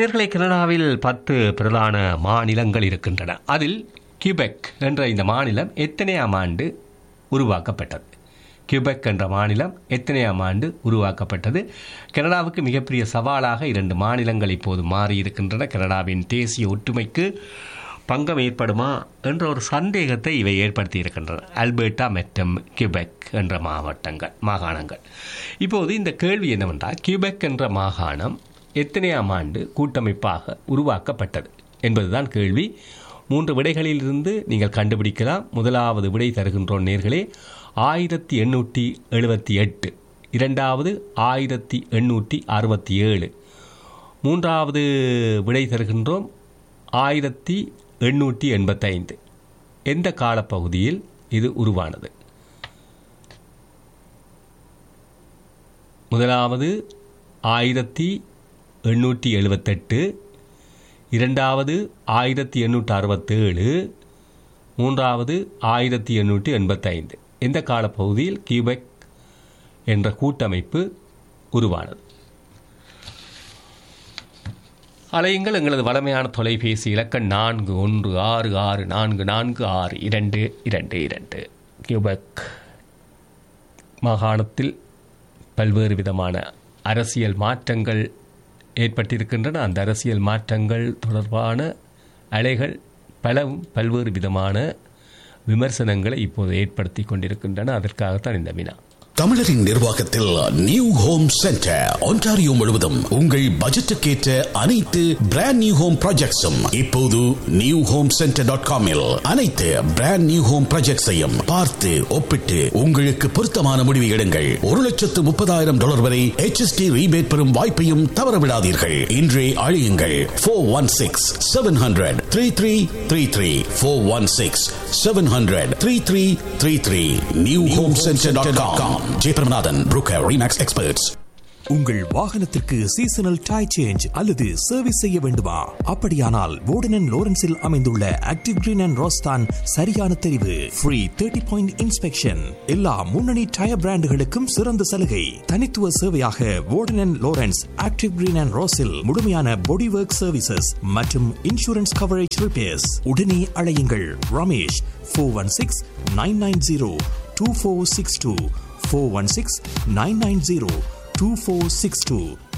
நேர்களை கனடாவில் பத்து பிரதான மாநிலங்கள் இருக்கின்றன அதில் கியூபெக் என்ற இந்த மாநிலம் எத்தனையாம் ஆண்டு உருவாக்கப்பட்டது கியூபெக் என்ற மாநிலம் எத்தனையாம் ஆண்டு உருவாக்கப்பட்டது கனடாவுக்கு மிகப்பெரிய சவாலாக இரண்டு மாநிலங்கள் இப்போது மாறியிருக்கின்றன கனடாவின் தேசிய ஒற்றுமைக்கு பங்கம் ஏற்படுமா என்ற ஒரு சந்தேகத்தை இவை ஏற்படுத்தி இருக்கின்றன அல்பர்டா மற்றும் கியூபெக் என்ற மாவட்டங்கள் மாகாணங்கள் இப்போது இந்த கேள்வி என்னவென்றால் கியூபெக் என்ற மாகாணம் எத்தனையாம் ஆண்டு கூட்டமைப்பாக உருவாக்கப்பட்டது என்பதுதான் கேள்வி மூன்று விடைகளிலிருந்து நீங்கள் கண்டுபிடிக்கலாம் முதலாவது விடை தருகின்றோம் நேர்களே ஆயிரத்தி எண்ணூற்றி எழுபத்தி எட்டு இரண்டாவது ஆயிரத்தி எண்ணூற்றி அறுபத்தி ஏழு மூன்றாவது விடை தருகின்றோம் ஆயிரத்தி எண்ணூற்றி எண்பத்தைந்து எந்த காலப்பகுதியில் இது உருவானது முதலாவது ஆயிரத்தி எண்ணூற்றி எழுபத்தெட்டு இரண்டாவது ஆயிரத்தி எண்ணூற்றி அறுபத்தேழு மூன்றாவது ஆயிரத்தி எண்ணூற்றி எண்பத்தைந்து எந்த காலப்பகுதியில் கியூபெக் என்ற கூட்டமைப்பு உருவானது அலையுங்கள் எங்களது வளமையான தொலைபேசி இலக்கம் நான்கு ஒன்று ஆறு ஆறு நான்கு நான்கு ஆறு இரண்டு இரண்டு இரண்டு கியூபெக் மாகாணத்தில் பல்வேறு விதமான அரசியல் மாற்றங்கள் ஏற்பட்டிருக்கின்றன அந்த அரசியல் மாற்றங்கள் தொடர்பான அலைகள் பலவும் பல்வேறு விதமான விமர்சனங்களை இப்போது ஏற்படுத்தி கொண்டிருக்கின்றன அதற்காகத்தான் இந்த வினா தமிழரின் நிர்வாகத்தில் நியூ ஹோம் சென்டர் ஒன்டாரியோ முழுவதும் உங்கள் பட்ஜெட்டுக்கேற்ற அனைத்து பிராண்ட் நியூ ஹோம் ப்ராஜெக்ட்ஸும் இப்போது நியூ ஹோம் சென்டர் டாட் காமில் அனைத்து பிராண்ட் நியூ ஹோம் ப்ராஜெக்ட்ஸையும் பார்த்து ஒப்பிட்டு உங்களுக்கு பொருத்தமான முடிவு எடுங்கள் ஒரு லட்சத்து முப்பதாயிரம் டாலர் வரை HST ரீபேட் பெறும் வாய்ப்பையும் தவறவிடாதீர்கள் இன்றே அழையுங்கள் four one six seven hundred three three three three four one six seven hundred three three three three new home centre dot com Jayabramanathan broker Remax experts உங்கள் வாகனத்திற்கு சீசனல் டை சேஞ்ச் அல்லது service செய்ய வேண்டுமா அப்படியானால் வோர்டன் லோரன்ஸில் அமைந்துள்ள ஆக்டிவ் கிரீன் அண்ட் ரோஸ்தான் சரியான தெரிவு free thirty point inspection எல்லா முன்னணி டயர் பிராண்டுகளுக்கும் சிறந்த சலுகை தனித்துவ சேவையாக Wharton Lawrence active green and ரோஸில் முழுமையான பாடி ஒர்க் சர்வீசஸ் மற்றும் இன்சூரன்ஸ் கவரேஜ் ரிப்பேர்ஸ் உடனே அழையுங்கள் Ramesh four one six nine nine zero two four six two four one six nine nine zero 2462